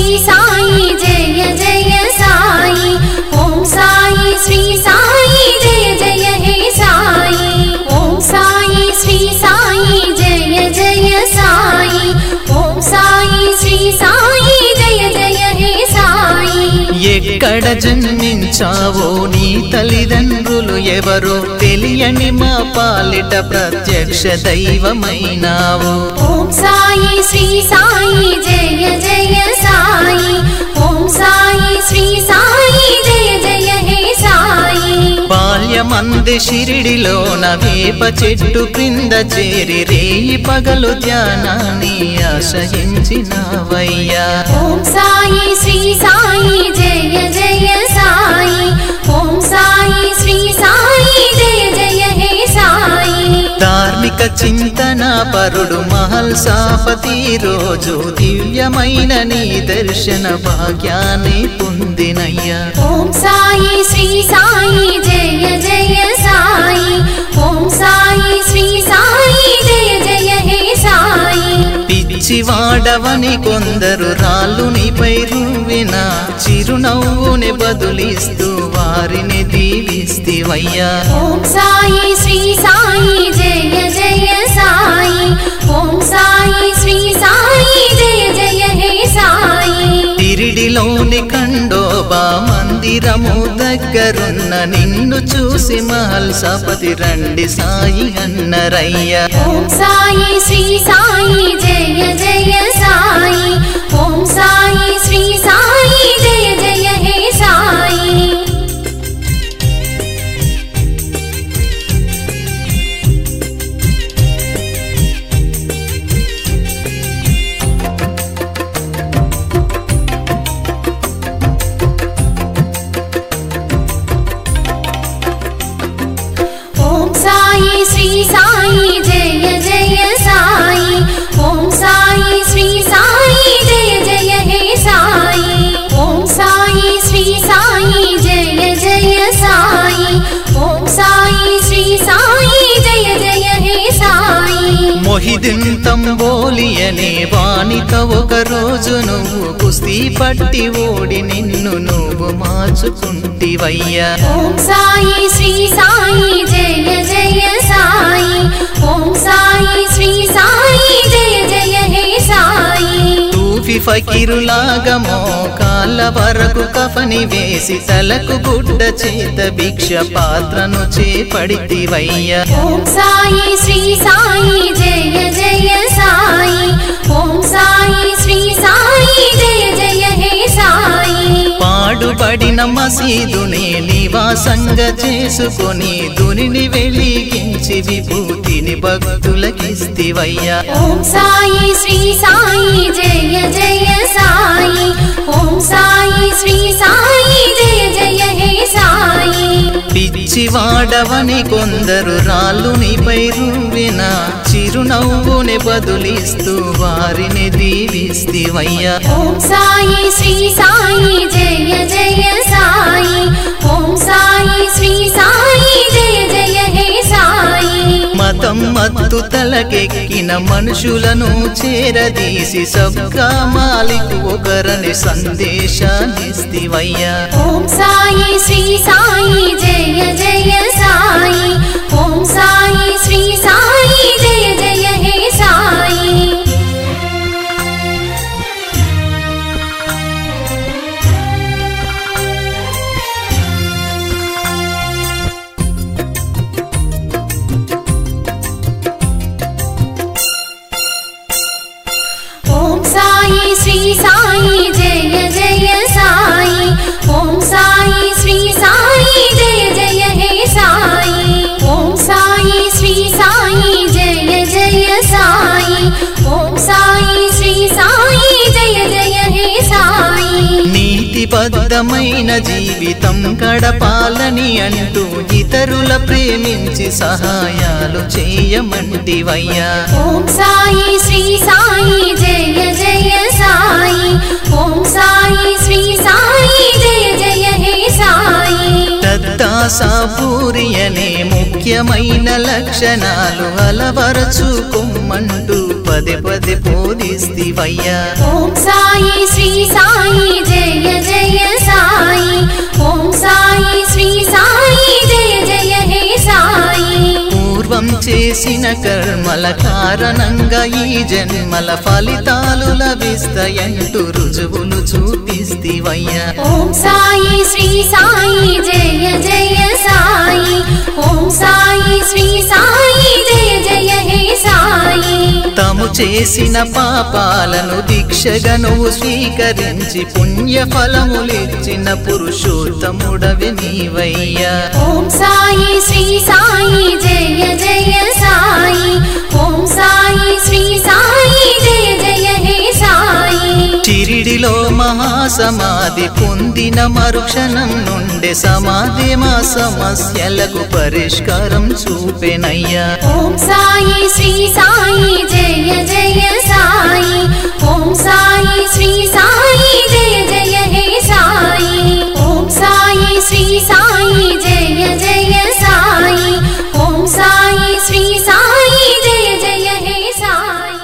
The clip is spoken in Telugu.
శ్రీ సాయి జయ జయ సాయి ఓం సాయి శ్రీ సాయి జయ జయ హే సాయి ఓం సాయి శ్రీ సాయి జయ జయ సాయి ఓం సాయి శ్రీ సాయి జయ జయ హే సాయి ఎక్కడ జన్మించావో నీ తల్లిదండ్రులు ఎవరో తెలియని మా పాలిట ప్రత్యక్ష దైవమైనావు ఓం సాయి శ్రీ సాయి జయ జయ సాయి ఓం సాయి శ్రీ సాయి జయ జయ హే సాయి బాల్యమంది షిరిడిలోన వేప చెట్టు క్రింద చేరి రేయి పగలు ధ్యానాన్ని ఆశయించినవయ్యా ఓం సాయి శ్రీ సాయి జయ జయ సాయి ఓం సాయి శ్రీ సాయి జయ జయ హే సాయి ధార్మిక చింతన పరుడు మహల్ సాపతి రోజు దివ్యమైన నీ దర్శన భాగ్యాన్ని పొందినయ్యా ఓం సాయి శ్రీ సాయి జయ జయ సాయి ఓం సాయి శ్రీ సాయి జయ జయ హే సాయి పిచ్చివాడవని కొందరు రాళ్ళు నీపై రువ్విన చిరునవ్వుని బదులిస్తూ వారిని దీవిస్తివయ్యా ఓం సాయి శ్రీ సాయి జయ జయ సాయి ఓం సాయి శ్రీ సాయి జయ జయ హే సాయి తిరిడిలోని కండోబా మందిరము దగ్గరున్న నిన్ను చూసి మహల్ సపతి రండి సాయి అన్నరయ్యా ఓం సాయి శ్రీ సాయి జయ జయ సాయి ఓం సాయి శ్రీ సాయి జయ జయ హే సాయి ఓం సాయి శ్రీ సాయి జయ జయ సాయి ఓం సాయి శ్రీ సాయి జయ జయ హే సాయి ఓం సాయి శ్రీ సాయి జయ జయ సాయి ఓం సాయి శ్రీ సాయి జయ జయ హే సాయి మొహిదిన్ తంబోలి అనే వానిత ఒక రోజు నువ్వు కుస్తీ పట్టి ఓడి నిన్ను నువ్వు మార్చుకుంటివయ్యా ఓం సాయి శ్రీ సాయి జయ జయ సాయి ఓం సాయి శ్రీ సాయి జయ జయ హే సాయి తూఫి ఫకీరులాగా మోకాళ్ళ వరకు కఫని వేసి తలకు గుడ్డ చేత భిక్ష పాత్రను చేపడితివయ్యా ఓం సాయి శ్రీ సాయి జయ జయ సాయి ఓం సాయి శ్రీ సాయి జయ జయ హే సాయి పాడుపడిన మసీదుని నివాసంగా చేసుకొని దునిని వెలిగించి విభూతిని భక్తులకిస్తివయ్యా ఓం సాయి శ్రీ సాయి జయ జయ సాయి ఓం సాయి శ్రీ సాయి జయ జయ హే సాయి పిచ్చివాడవని కొందరు రాళ్ళు నీపై రువ్విన చిరునవ్వుని బదులిస్తూ వారిని దీవిస్తివయ్యా ఓం సాయి శ్రీ సాయి జయ జయ సాయి ఓం సాయి శ్రీ సాయి జయ జయ హే సాయి మతం మత్తు తలకెక్కిన మనుషులను చేరదీసి సబ్కా మాలిక్ ఒకరని సందేశాన్నిస్తివయ్యా ఓం సాయి శ్రీ సాయి జయ జయ సాయి ఓం సాయి శ్రీ సాయి జయ జయ హే సాయి ఓం సాయి శ్రీ సాయి జయ జయ సాయి ఓం సాయి శ్రీ సాయి జయ జయ హే సాయి ఓం సాయి శ్రీ సాయి జయ జయ సాయి ఓం సాయి శ్రీ సాయి జయ జయ హే సాయి నీతిబద్ధమైన జీవితం గడపాలని అంటూ ఇతరుల ప్రేమించి సహాయాలు చేయమంటివయ్యా ఓం సాయి శ్రీ సాయి జయ జయ సాయి ఓం సాయి శ్రీ సాయి జయ జయ హే సాయి దత్తా ఆశాపూరి అనే ముఖ్యమైన లక్షణాలు అలవరచుకొమ్మంటూ పదే పదే బోధిస్తివయ్యా ఓం సాయి శ్రీ సాయి జయ జయ సాయి ఓం సాయి శ్రీ సాయి జయ జయ హే సాయి పూర్వం చేసిన కర్మల కారణంగా ఈ జన్మల ఫలితాలు లభిస్తాయంటూ రుజువులు చూపిస్తివయ్యా ఓం సాయి శ్రీ సాయి జయ జయ సాయి ఓం సాయి శ్రీ సాయి జయ జయ హే సాయి తాము చేసిన పాపాలను దీక్షగా నువ్వు స్వీకరించి పుణ్య ఫలములిచ్చిన పురుషోత్తముడవి నీవయ్యా ఓం సాయి శ్రీ సాయి జయ జయ సాయి ఓం సాయి శ్రీ సాయి జయ జయ హే సాయి చిరిడిలో మహాసమాధి పొందిన మరుక్షణం నుండి సమాధి మా సమస్యలకు పరిష్కారం చూపెనయ్యా ఓం సాయి శ్రీ సాయి జయ జయ సాయి ఓం సాయి శ్రీ సాయి జయ జయ హే సాయి ఓం సాయి శ్రీ సాయి